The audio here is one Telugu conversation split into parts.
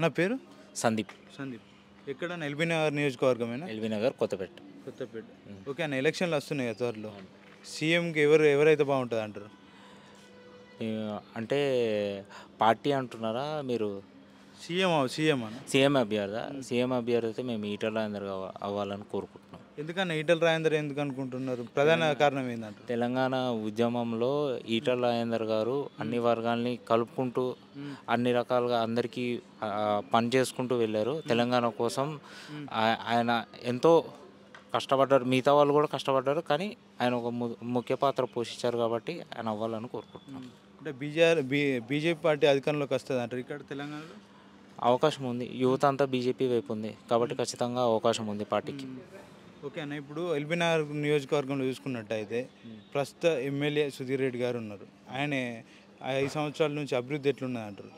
అన్న పేరు సందీప్ సందీప్ ఎక్కడ ఎల్బీ నగర్ నియోజకవర్గమేనా ఎల్బీ నగర్ కొత్తపేట కొత్తపేట ఓకే అన్న ఎలక్షన్లు వస్తున్నాయి కదా త్వరలో సీఎంకి ఎవరు ఎవరైతే బాగుంటుంది అంటారు ఈ అంటే పార్టీ అంటున్నారా మీరు సీఎం సీఎం అన్న సీఎం అభ్యర్థి సీఎం అభ్యర్థి అయితే మేము ఈటల అందరు అవ్వాలని కోరుకుంటున్నాం ఎందుకన్నా ఈటల రాజేందర్ ఎందుకు అనుకుంటున్నారు ప్రధాన కారణం ఏంటంటారు తెలంగాణ ఉద్యమంలో ఈటల రాజేందర్ గారు అన్ని వర్గాల్ని కలుపుకుంటూ అన్ని రకాలుగా అందరికీ ఆ, పని చేసుకుంటూ వెళ్ళారు తెలంగాణ కోసం ఆ- ఆయన ఎంతో కష్టపడ్డారు మిగతా వాళ్ళు కూడా కష్టపడ్డారు కానీ ఆయన ఒక ము- ముఖ్య పాత్ర పోషించారు కాబట్టి ఆయన అవ్వాలని కోరుకుంటున్నాం అంటే బీజేఆర్ బీ బీజేపీ పార్టీ అధికారంలోకి వస్తుంది అంటారు ఇక్కడ తెలంగాణలో అవకాశం ఉంది యువత అంతా బీజేపీ వైపు ఉంది కాబట్టి ఖచ్చితంగా అవకాశం ఉంది పార్టీకి ఓకే అన్న ఇప్పుడు ఎల్బీ నగర్ నియోజకవర్గంలో చూసుకున్నట్టయితే ప్రస్తుత ఎమ్మెల్యే సుధీర్ రెడ్డి గారు ఉన్నారు ఆయనే ఆ ఐదు సంవత్సరాల నుంచి అభివృద్ధి ఎట్లున్నది అంటారు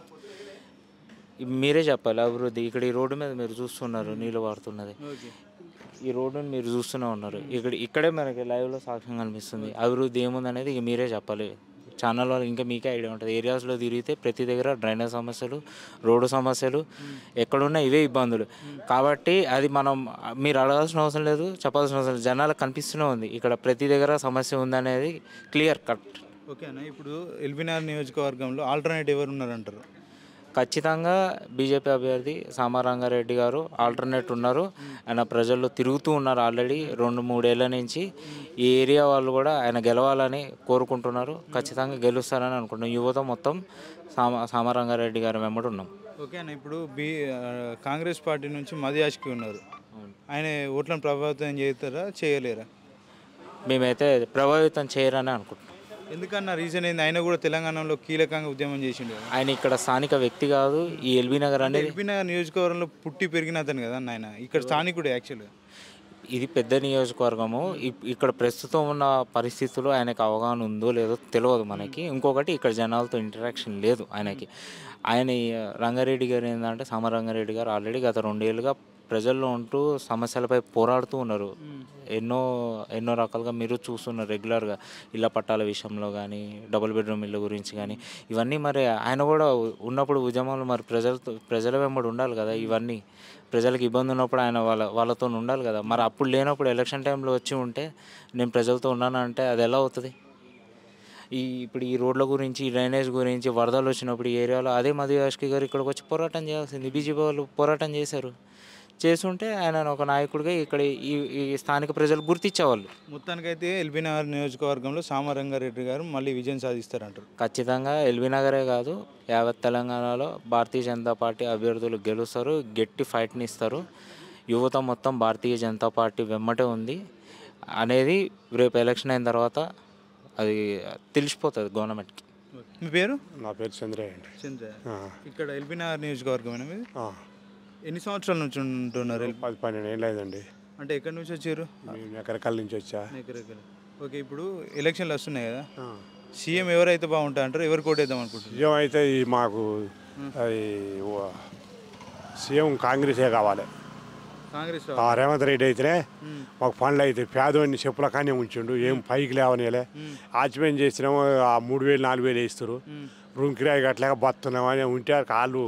మీరే చెప్పాలి అభివృద్ధి ఇక్కడ ఈ రోడ్డు మీద మీరు చూస్తున్నారు నీళ్ళు వాడుతున్నది ఓకే ఈ రోడ్డుని మీరు చూస్తూనే ఉన్నారు ఇక్కడ ఇక్కడే మనకి లైవ్లో సాక్ష్యం కనిపిస్తుంది అభివృద్ధి ఏముంది అనేది ఇక మీరే చెప్పాలి ఛానల్ వాళ్ళు ఇంకా మీకే ఐడియా ఉంటుంది ఏరియాస్లో తిరిగితే ప్రతి దగ్గర డ్రైనేజ్ సమస్యలు రోడ్డు సమస్యలు ఎక్కడున్నా ఇవే ఇబ్బందులు కాబట్టి అది మనం మీరు అడగాల్సిన అవసరం లేదు చెప్పాల్సిన అవసరం లేదు జనాలకు కనిపిస్తూనే ఉంది ఇక్కడ ప్రతి దగ్గర సమస్య ఉందనేది క్లియర్ కట్ ఓకే అన్న ఇప్పుడు ఎల్బీ నగర్ నియోజకవర్గంలో ఆల్టర్నేట్ ఎవరు ఉన్నారంటారు ఖచ్చితంగా బీజేపీ అభ్యర్థి సామారంగారెడ్డి గారు ఆల్టర్నేట్ ఉన్నారు ఆయన ప్రజల్లో తిరుగుతూ ఉన్నారు ఆల్రెడీ రెండు మూడేళ్ల నుంచి ఈ ఏరియా వాళ్ళు కూడా ఆయన గెలవాలని కోరుకుంటున్నారు ఖచ్చితంగా గెలుస్తారని అనుకుంటున్నాం యువత మొత్తం సామ సామారంగారెడ్డి గారి వెంబడి ఉన్నాం ఓకే అన్న ఇప్పుడు బీ ఆ, కాంగ్రెస్ పార్టీ నుంచి మదియాష్కి ఉన్నారు ఆయన ఓట్లను ప్రభావితం చేస్తారా చేయలేరా మేమైతే ప్రభావితం చేయరని అనుకుంటున్నాం ఎందుకన్నా రీజన్ ఏంది ఆయన కూడా తెలంగాణలో కీలకంగా ఉద్యమం చేసిండు కదా ఆయన ఇక్కడ స్థానిక వ్యక్తి కాదు ఈ ఎల్బీ నగర్ అనేది ఎల్బీ నగర్ నియోజకవర్గంలో పుట్టి పెరిగిన అతను కదా అన్న ఆయన ఇక్కడ స్థానికుడు యాక్చువల్గా ఇది పెద్ద నియోజకవర్గము ఇప్- ఇక్కడ ప్రస్తుతం ఉన్న పరిస్థితులు ఆయనకు అవగాహన ఉందో లేదో తెలియదు మనకి ఇంకొకటి ఇక్కడ జనాలతో ఇంటరాక్షన్ లేదు ఆయనకి ఆయన ఈ రంగారెడ్డి గారు ఏంటంటే సమరంగారెడ్డి గారు ఆల్రెడీ గత రెండేళ్ళుగా ప్రజల్లో ఉంటూ సమస్యలపై పోరాడుతూ ఉన్నారు ఎన్నో ఎన్నో రకాలుగా మీరు చూస్తున్నారు రెగ్యులర్గా ఇళ్ళ పట్టాల విషయంలో కానీ డబుల్ బెడ్రూమ్ ఇళ్ళ గురించి కానీ ఇవన్నీ మరి ఆయన కూడా ఉన్నప్పుడు ఉద్యమంలో మరి ప్రజలతో ప్రజల వెంబడి ఉండాలి కదా ఇవన్నీ ప్రజలకు ఇబ్బంది ఉన్నప్పుడు ఆయన వాళ్ళ వాళ్ళతో ఉండాలి కదా మరి అప్పుడు లేనప్పుడు ఎలక్షన్ టైంలో వచ్చి ఉంటే నేను ప్రజలతో ఉన్నాను అంటే అది ఎలా అవుతుంది ఈ ఇప్పుడు ఈ రోడ్ల గురించి ఈ డ్రైనేజ్ గురించి వరదలు వచ్చినప్పుడు ఈ ఏరియాలో అదే మధు యాష్కి గారు ఇక్కడికి వచ్చి పోరాటం చేయాల్సింది బీజేపీ వాళ్ళు పోరాటం చేశారు చేస్తుంటే ఆయన ఒక నాయకుడిగా ఇక్కడ ఈ ఈ స్థానిక ప్రజలు గుర్తించేవాళ్ళు మొత్తానికైతే ఎల్బీ నగర్ నియోజకవర్గంలో సామరంగారెడ్డి గారు మళ్ళీ విజయం సాధిస్తారంటారు ఖచ్చితంగా ఎల్బీ నగరే కాదు యావత్ తెలంగాణలో భారతీయ జనతా పార్టీ అభ్యర్థులు గెలుస్తారు గట్టి ఫైట్ని ఇస్తారు యువత మొత్తం భారతీయ జనతా పార్టీ వెమ్మటే ఉంది అనేది రేపు ఎలక్షన్ అయిన తర్వాత అది తెలిసిపోతుంది గవర్నమెంట్కి మీ పేరు నా పేరు చంద్రయ్య అండి చంద్ర ఆ, ఇక్కడ ఎల్బీ నగర్ నియోజకవర్గమేనా మీది ఆ, ఎన్ని సంవత్సరాల నుంచి ఉంటున్నారు పది పన్నెండు ఏళ్ళు అయిందండి అంటే ఎక్కడి నుంచి వచ్చారు మేము ఎకరకాల నుంచి వచ్చా ఎక్కడెక్కడ ఓకే ఇప్పుడు ఎలక్షన్లు వస్తున్నాయి కదా ఆ. సీఎం ఎవరైతే బాగుంటా అంటారు ఎవరు కోటేద్దాం అనుకుంటున్నారు సీఎం అయితే ఈ మాకు అది ఓ- సీఎం కాంగ్రెసే కావాలి కాంగ్రెస్ ఆ రేవంత్ రెడ్డి అయితేనే మాకు పనులు అయితే పేదవాడిని చెప్పుల కానీ ఉంచిండు ఏం పైకి లేవనేలే ఆచిపోయిన చేసినాము ఆ మూడు వేలు నాలుగు వేలు వేస్తారు రూమ్ కిరాయి కట్టలేక బతున్నామని ఉంటే కాళ్ళు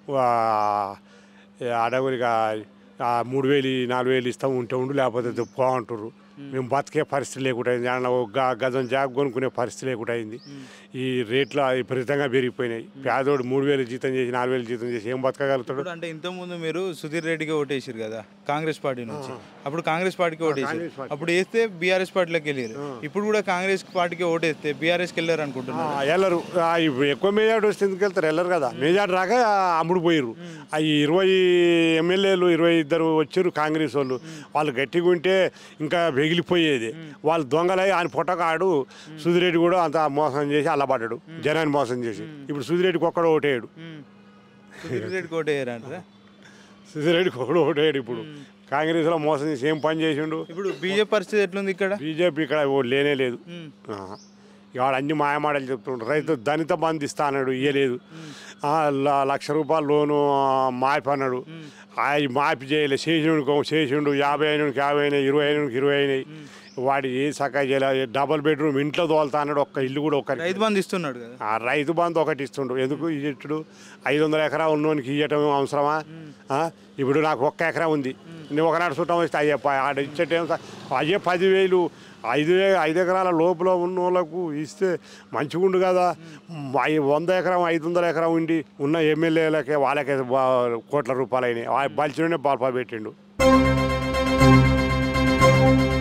అడవులుగా ఆ మూడు వేలు నాలుగు వేలు ఇస్తాం ఉంటే ఉండు లేకపోతే బాగుంటారు మేము బతికే పరిస్థితి లేకుండా అయింది అన్న ఒక గ- గజం జాబ్ కొనుక్కునే పరిస్థితి లేకుండా అయింది ఈ రేట్లు విపరీతంగా పెరిగిపోయినాయి పేదోడు మూడు వేలు జీతం చేసి నాలుగు వేలు జీతం చేసి ఏం బతకగలుగుతాడు ఇప్పుడు అంటే ఇంతకుముందు మీరు సుధీర్ రెడ్డికి ఓటేసారు కదా కాంగ్రెస్ పార్టీ నుంచి అప్పుడు కాంగ్రెస్ పార్టీకి ఓటేసారు అప్పుడు వేస్తే బీఆర్ఎస్ పార్టీలోకి వెళ్ళారు ఇప్పుడు కూడా కాంగ్రెస్ పార్టీకి ఓటేస్తే బీఆర్ఎస్కి వెళ్ళారు అనుకుంటున్నారు ఆ, వెళ్ళరు ఆ, ఇప్పుడు ఎక్కువ మేజార్టీ వస్తే ఎందుకు వెళ్తారు వెళ్ళరు కదా మేజార్టీ రాక అమ్ముడు పోయిర్రు ఆ ఈ ఇరవై ఎమ్మెల్యేలు ఇరవై ఇద్దరు వచ్చారు కాంగ్రెస్ వాళ్ళు వాళ్ళు గట్టిగా ఉంటే ఇంకా వెగిలిపోయేది వాళ్ళు దొంగలై ఆయన పొట్టకాడు సుధిరెడ్డి కూడా అంత మోసం చేసి అల్లబడ్డాడు జనాన్ని మోసం చేసి ఇప్పుడు సుధిరెడ్డికి ఒక్కడో ఓటేయడు ఉమ్. సుధీర్ రెడ్డికి ఓటేయారు అంటారా సుధిరెడ్డికి ఒకడు ఓటేయడు ఇప్పుడు కాంగ్రెస్లో మోసం చేసి ఏం పని చేసిండు ఇప్పుడు బీజేపీ పరిస్థితి ఎట్లుంది ఇక్కడ బీజేపీ ఇక్కడ ఓ లేనే లేదు ఉమ్. ఆ. ఇవాళ అన్ని మాయమాటలు చెప్తుంటారు రైతు దళిత బంధు ఇస్తా అన్నాడు ఇయ్యలేదు ఆ, ల- లక్ష రూపాయలు లోను ఆ, మాపి అన్నాడు ఆ, ఈ మాపి చేయలే చేసిండు చేసిండు యాభై అయినకి యాభై అయినాయి ఇరవై అయినకి ఇరవై అయినాయి వాడి ఏ సకా చేయలే డబల్ బెడ్రూమ్ ఇంట్లో తోలుతా అన్నాడు ఒక్క ఇల్లు కూడా ఒక్కరికి రైతు బంధు ఇస్తున్నాడు కదా ఆ రైతు బంధు ఒకటి ఇస్తుండు ఎందుకు ఇచ్చుడు ఐదు వందల ఎకరా ఉన్నోనికి ఇవ్వటం అవసరమా ఆ? ఇప్పుడు నాకు ఒక్క ఎకరా ఉంది నువ్వు ఒకనాడు చుట్టం వస్తే అయ్యే ప- ఆడ ఇచ్చేటేం స- అయ్యే పదివేలు ఐదు వే ఐదు ఎకరాల లోపల ఉన్న వాళ్ళకు ఇస్తే మంచిగా ఉండు కదా ఐ- వంద ఎకరం ఐదు వందల ఎకరం ఉండి ఉన్న ఎమ్మెల్యేలకే వాళ్ళకే బా- కోట్ల రూపాయలు అయినాయి బలిచినే బాల్పా పెట్టిండు